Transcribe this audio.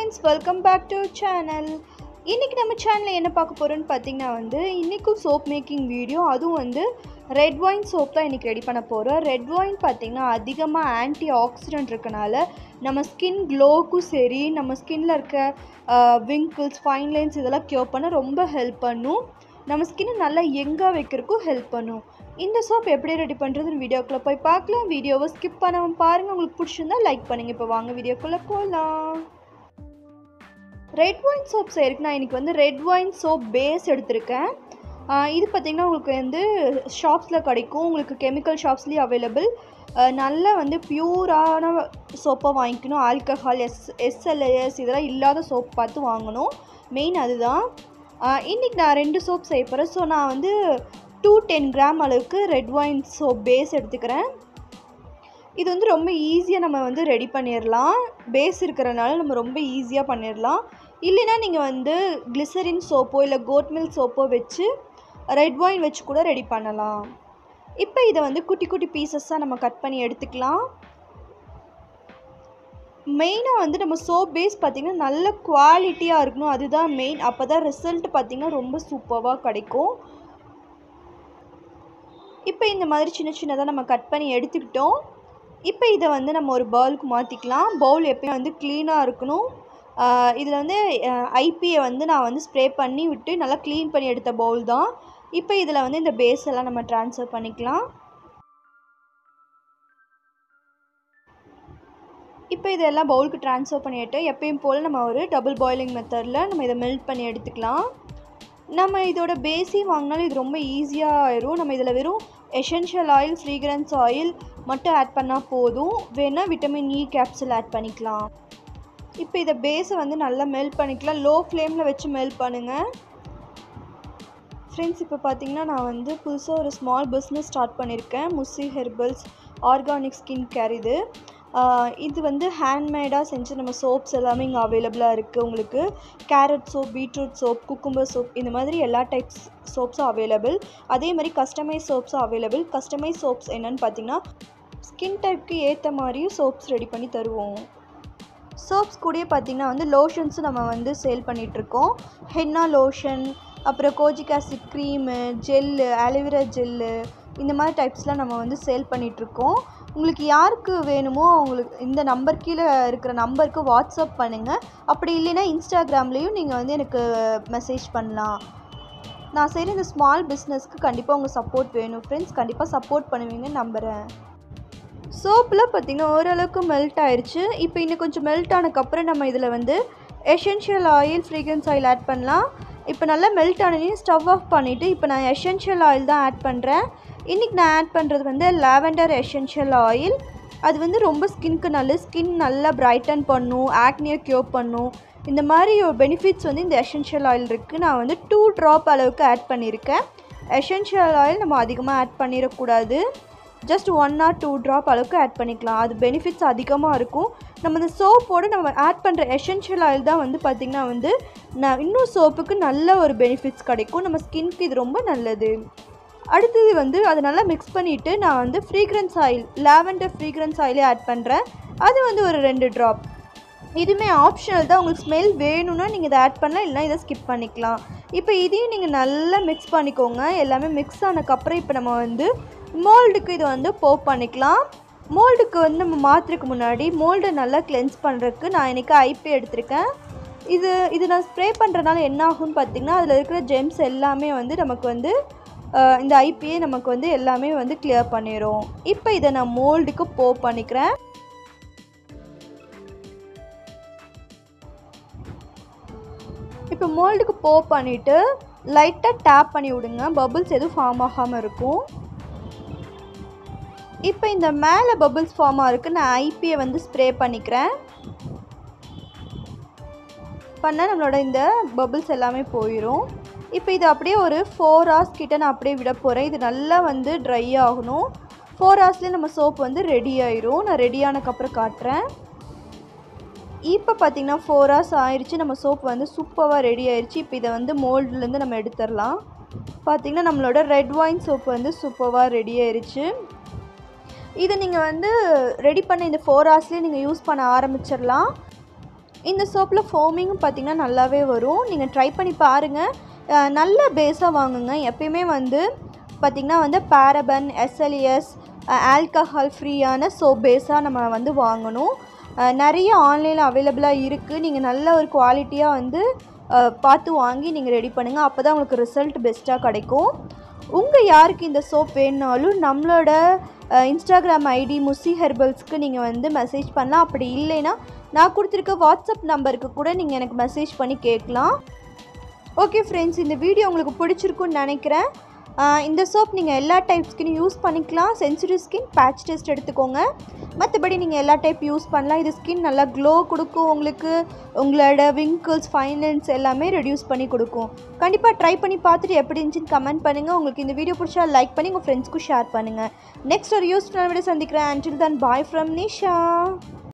friends welcome back to channel இன்றைக்கி நம்ம சேனலில் என்ன பார்க்க போகிறோன்னு பார்த்தீங்கன்னா வந்து இன்றைக்கும் சோப் மேக்கிங் வீடியோ அதுவும் வந்து ரெட் ஒயின் சோப் தான் இன்றைக்கி ரெடி பண்ண போகிறோம் ரெட் ஒயின் பார்த்திங்கன்னா அதிகமாக ஆன்டி ஆக்சிடென்ட் இருக்கனால நம்ம ஸ்கின் க்ளோக்கும் சரி நம்ம ஸ்கின்னில் இருக்க விங்கிள்ஸ் ஃபைன் லைன்ஸ் இதெல்லாம் க்யூர் பண்ண ரொம்ப ஹெல்ப் பண்ணும் நம்ம ஸ்கின்னை நல்லா எங்காக வைக்கிறதுக்கும் ஹெல்ப் பண்ணும் இந்த சோப் எப்படி ரெடி பண்ணுறதுன்னு வீடியோக்குள்ளே போய் பார்க்கலாம் வீடியோவை ஸ்கிப் பண்ணாமல் பாருங்கள் உங்களுக்கு பிடிச்சிருந்தா லைக் பண்ணுங்கள் இப்போ வாங்க வீடியோக்குள்ளே போகலாம் ரெட் ஒயின் சோப் செய்யறதுக்கு நான் இன்றைக்கி வந்து ரெட் ஒயின் சோப் பேஸ் எடுத்திருக்கேன் ஆஹ் இது பார்த்திங்கன்னா உங்களுக்கு வந்து ஷாப்ஸில் கிடைக்கும் உங்களுக்கு கெமிக்கல் ஷாப்ஸ்லேயும் அவைலபிள் நல்லா வந்து பியூரான சோப்பை வாங்கிக்கணும் ஆல்கஹால் எஸ் எஸ்எல்ஏஎஸ் இதெல்லாம் இல்லாத சோப் பார்த்து வாங்கணும் மெயின் அதுதான் இன்றைக்கி நான் ரெண்டு சோப் செய்ய போகிறேன் ஸோ நான் வந்து டூ டென் கிராம் அளவுக்கு ரெட் ஒயின் சோப் பேஸ் எடுத்துக்கிறேன் இது வந்து ரொம்ப ஈஸியாக நம்ம வந்து ரெடி பண்ணிடலாம் பேஸ் இருக்கிறனால நம்ம ரொம்ப ஈஸியாக பண்ணிடலாம் இல்லைன்னா நீங்கள் வந்து கிளிசரின் சோப்போ இல்லை கோட் மில்க் சோப்போ வச்சு ரெட் ஒயின் வச்சு கூட ரெடி பண்ணலாம் இப்போ இதை வந்து குட்டி குட்டி பீசஸாக நம்ம கட் பண்ணி எடுத்துக்கலாம் மெயினாக வந்து நம்ம சோப் பேஸ் பார்த்திங்கன்னா நல்ல குவாலிட்டியாக இருக்கணும் அதுதான் மெயின் அப்போ தான் ரிசல்ட் பார்த்திங்கன்னா ரொம்ப சூப்பராக கிடைக்கும் இப்போ இந்த மாதிரி சின்ன சின்னதாக நம்ம கட் பண்ணி எடுத்துக்கிட்டோம் இப்போ இதை வந்து நம்ம ஒரு பவுலுக்கு மாற்றிக்கலாம் பவுல் எப்பயும் வந்து க்ளீனாக இருக்கணும் இதில் வந்து ஐபியை வந்து நான் வந்து ஸ்ப்ரே பண்ணி விட்டு நல்லா க்ளீன் பண்ணி எடுத்த பவுல் தான் இப்போ இதில் வந்து இந்த பேஸ் எல்லாம் நம்ம ட்ரான்ஸ்ஃபர் பண்ணிக்கலாம் இப்போ இதெல்லாம் பவுலுக்கு ட்ரான்ஸ்ஃபர் பண்ணிவிட்டு எப்பயும் போல் நம்ம ஒரு டபுள் பாயிலிங் மெத்தடில் நம்ம இதை மெல்ட் பண்ணி எடுத்துக்கலாம் நம்ம இதோட பேஸே வாங்கினாலும் இது ரொம்ப ஈஸியாக ஆயிரும் நம்ம இதில் வெறும் எசென்ஷியல் ஆயில் ஃப்ரீக்ரன்ஸ் ஆயில் மட்டும் ஆட் பண்ணால் போதும் வேணால் விட்டமின் இ கேப்சூல் ஆட் பண்ணிக்கலாம் இப்போ இதை பேஸை வந்து நல்லா மெல்ட் பண்ணிக்கலாம் லோ ஃப்ளேமில் வச்சு மெல்ட் பண்ணுங்கள் ஃப்ரெண்ட்ஸ் இப்போ பார்த்தீங்கன்னா நான் வந்து புதுசாக ஒரு ஸ்மால் பிஸ்னஸ் ஸ்டார்ட் பண்ணியிருக்கேன் Mussi herbals organic skin care இது இது வந்து ஹேண்ட்மேடாக செஞ்சு நம்ம சோப்ஸ் எல்லாமே இங்கே அவைலபிளாக இருக்குது உங்களுக்கு carrot soap beetroot soap cucumber soap இந்த மாதிரி எல்லா டைப்ஸ் சோப்ஸும் அவைலபிள் அதே மாதிரி கஸ்டமைஸ் சோப்ஸும் அவைலபிள் கஸ்டமைஸ் சோப்ஸ் என்னென்னு பார்த்தீங்கன்னா ஸ்கின் டைப்க்கு ஏற்ற மாதிரியும் சோப்ஸ் ரெடி பண்ணி தருவோம் சோப்ஸ் கூடயே பார்த்திங்கன்னா வந்து லோஷன்ஸும் நம்ம வந்து சேல் பண்ணிகிட்ருக்கோம் ஹென்னா லோஷன் அப்புறம் kojic acid cream gel aloe vera gel இந்த மாதிரி டைப்ஸ்லாம் நம்ம வந்து சேல் பண்ணிகிட்ருக்கோம் உங்களுக்கு யாருக்கு வேணுமோ அவங்களுக்கு இந்த நம்பர் கீழே இருக்கிற நம்பருக்கு வாட்ஸ்அப் பண்ணுங்கள் அப்படி இல்லைன்னா இன்ஸ்டாகிராம்லேயும் நீங்கள் வந்து எனக்கு மெசேஜ் பண்ணலாம் நான் செய்கிற இந்த ஸ்மால் பிஸ்னஸ்க்கு கண்டிப்பாக உங்கள் சப்போர்ட் வேணும் ஃப்ரெண்ட்ஸ் கண்டிப்பாக சப்போர்ட் பண்ணுவீங்கன்னு நம்புகிறேன் சோப்பில் பார்த்திங்கன்னா ஓரளவுக்கு மெல்ட் ஆயிடுச்சு இப்போ இன்னும் கொஞ்சம் மெல்ட் ஆனதுக்கப்புறம் நம்ம இதில் வந்து essential oil fragrance oil add பண்ணலாம் இப்போ நல்லா மெல்ட் ஆனதையும் ஸ்டவ் ஆஃப் பண்ணிவிட்டு இப்போ நான் எசென்ஷியல் ஆயில் தான் ஆட் பண்ணுறேன் இன்றைக்கி நான் ஆட் பண்ணுறது வந்து லாவெண்டர் எசென்ஷியல் ஆயில் அது வந்து ரொம்ப ஸ்கின்க்கு நல்ல ஸ்கின் நல்லா பிரைட்டன் பண்ணும் ஆக்னியை க்யூர் பண்ணும் இந்த மாதிரி ஒரு பெனிஃபிட்ஸ் வந்து இந்த எசென்ஷியல் ஆயில் இருக்குது நான் வந்து டூ ட்ராப் அளவுக்கு ஆட் பண்ணியிருக்கேன் எசென்ஷியல் ஆயில் நம்ம அதிகமாக ஆட் பண்ணிடக்கூடாது just one or two drop அளவுக்கு ஆட் பண்ணிக்கலாம் அது பெனிஃபிட்ஸ் அதிகமாக இருக்கும் நம்ம இந்த சோப்போடு நம்ம ஆட் பண்ணுற எசென்ஷியல் ஆயில் தான் வந்து பார்த்திங்கன்னா வந்து நான் இன்னும் சோப்புக்கு நல்ல ஒரு பெனிஃபிட்ஸ் கிடைக்கும் நம்ம ஸ்கின்க்கு இது ரொம்ப நல்லது அடுத்தது வந்து அதை நல்லா மிக்ஸ் பண்ணிவிட்டு நான் வந்து ஃப்ரீக்ரன்ஸ் ஆயில் லாவெண்டர் ஃப்ரீக்ரன்ஸ் ஆயிலே ஆட் பண்ணுறேன் அது வந்து ஒரு ரெண்டு ட்ராப் இதுவுமே ஆப்ஷனல் தான் உங்களுக்கு ஸ்மெல் வேணும்னா நீங்கள் இதை ஆட் பண்ணலாம் இல்லைனா இதை ஸ்கிப் பண்ணிக்கலாம் இப்போ இதையும் நீங்கள் நல்லா மிக்ஸ் பண்ணிக்கோங்க எல்லாமே மிக்ஸ் ஆனதுக்கப்புறம் இப்போ நம்ம வந்து மோல்டுக்கு இதை வந்து போப் பண்ணிக்கலாம் மோல்டுக்கு வந்து நம்ம மாற்றுறதுக்கு முன்னாடி மோல்டை நல்லா கிளென்ஸ் பண்ணுறதுக்கு நான் இன்றைக்கி ஐபி எடுத்திருக்கேன் இது இது நான் ஸ்ப்ரே பண்ணுறதுனால என்ன ஆகும்னு பார்த்திங்கன்னா அதில் இருக்கிற ஜெம்ஸ் எல்லாமே வந்து நமக்கு வந்து இந்த ஐபியை நமக்கு வந்து எல்லாமே வந்து கிளியர் பண்ணிடும் இப்போ இதை நான் மோல்டுக்கு போ பண்ணிக்கிறேன் இப்போ மோல்டுக்கு போ பண்ணிவிட்டு லைட்டாக டேப் பண்ணி விடுங்க பபுள்ஸ் எதுவும் ஃபார்ம் ஆகாமல் இருக்கும் இப்போ இந்த மேலே பபுள்ஸ் ஃபார்ம் ஆகிருக்கு நான் ஐபியை வந்து ஸ்ப்ரே பண்ணிக்கிறேன் பண்ணால் நம்மளோட இந்த பபுள்ஸ் எல்லாமே போயிடும் இப்போ இது அப்படியே ஒரு ஃபோர் ஹவர்ஸ் கிட்ட நான் அப்படியே விட போகிறேன் இது நல்லா வந்து ட்ரை ஆகணும் ஃபோர் ஹவர்ஸ்லேயே நம்ம சோப் வந்து ரெடி ஆயிரும் நான் ரெடி ஆனதுக்கப்புறம் காட்டுறேன் இப்போ பார்த்திங்கன்னா ஃபோர் ஹவர்ஸ் ஆயிடுச்சு நம்ம சோப் வந்து சூப்பராக ரெடி ஆயிடுச்சு இப்போ இதை வந்து மோல்டுலேருந்து நம்ம எடுத்துடலாம் பார்த்திங்கன்னா நம்மளோட ரெட் ஒயின் சோப் வந்து சூப்பராக ரெடி ஆயிடுச்சு இதை நீங்கள் வந்து ரெடி பண்ண இந்த ஃபோர் ஹவர்ஸ்லேயே நீங்கள் யூஸ் பண்ண ஆரம்பிச்சிடலாம் இந்த சோப்பில் ஃபோமிங்கும் பார்த்திங்கன்னா நல்லாவே வரும் நீங்கள் ட்ரை பண்ணி பாருங்கள் அஹ் நல்ல பேஸாக வாங்குங்க எப்பயுமே வந்து பார்த்திங்கன்னா வந்து பாரபன் எஸ்எல்எஸ் ஆல்கஹால் ஃப்ரீயான சோப் பேஸாக நம்ம வந்து வாங்கணும் அஹ் நிறைய ஆன்லைனில் அவைலபிளாக இருக்குது நீங்கள் நல்ல ஒரு குவாலிட்டியாக வந்து அஹ் பார்த்து வாங்கி நீங்கள் ரெடி பண்ணுங்கள் அப்போ தான் உங்களுக்கு ரிசல்ட் பெஸ்ட்டாக கிடைக்கும் உங்கள் யாருக்கு இந்த சோப் வேணுனாலும் நம்மளோட இன்ஸ்டாகிராம் ஐடி முசி ஹெர்பல்ஸ்க்கு நீங்கள் வந்து மெசேஜ் பண்ணலாம் அப்படி இல்லைன்னா நான் கொடுத்துருக்க வாட்ஸ்அப் நம்பருக்கு கூட நீங்கள் எனக்கு மெசேஜ் பண்ணி கேட்கலாம் ஓகே ஃப்ரெண்ட்ஸ் இந்த வீடியோ உங்களுக்கு பிடிச்சிருக்குன்னு நினைக்கிறேன் ஆஹ் இந்த சோப் நீங்கள் எல்லா டைப் ஸ்கின் யூஸ் பண்ணிக்கலாம் சென்சிட்டிவ் ஸ்கின் பேட்ச் டெஸ்ட் எடுத்துக்கோங்க மற்றபடி நீங்கள் எல்லா டைப் யூஸ் பண்ணலாம் இது ஸ்கின் நல்லா க்ளோ கொடுக்கும் உங்களுக்கு உங்களோட விங்கிள்ஸ் ஃபைனல்ஸ் எல்லாமே ரெடியூஸ் பண்ணி கொடுக்கும் கண்டிப்பாக ட்ரை பண்ணி பார்த்துட்டு எப்படி இருந்துச்சுன்னு கமெண்ட் பண்ணுங்கள் உங்களுக்கு இந்த வீடியோ பிடிச்சா லைக் பண்ணி உங்கள் ஃப்ரெண்ட்ஸ்க்கும் ஷேர் பண்ணுங்கள் நெக்ஸ்ட் ஒரு யூஸ்ஃபுல்லான வீடியோ சந்திக்கிறேன் until then bye from Nisha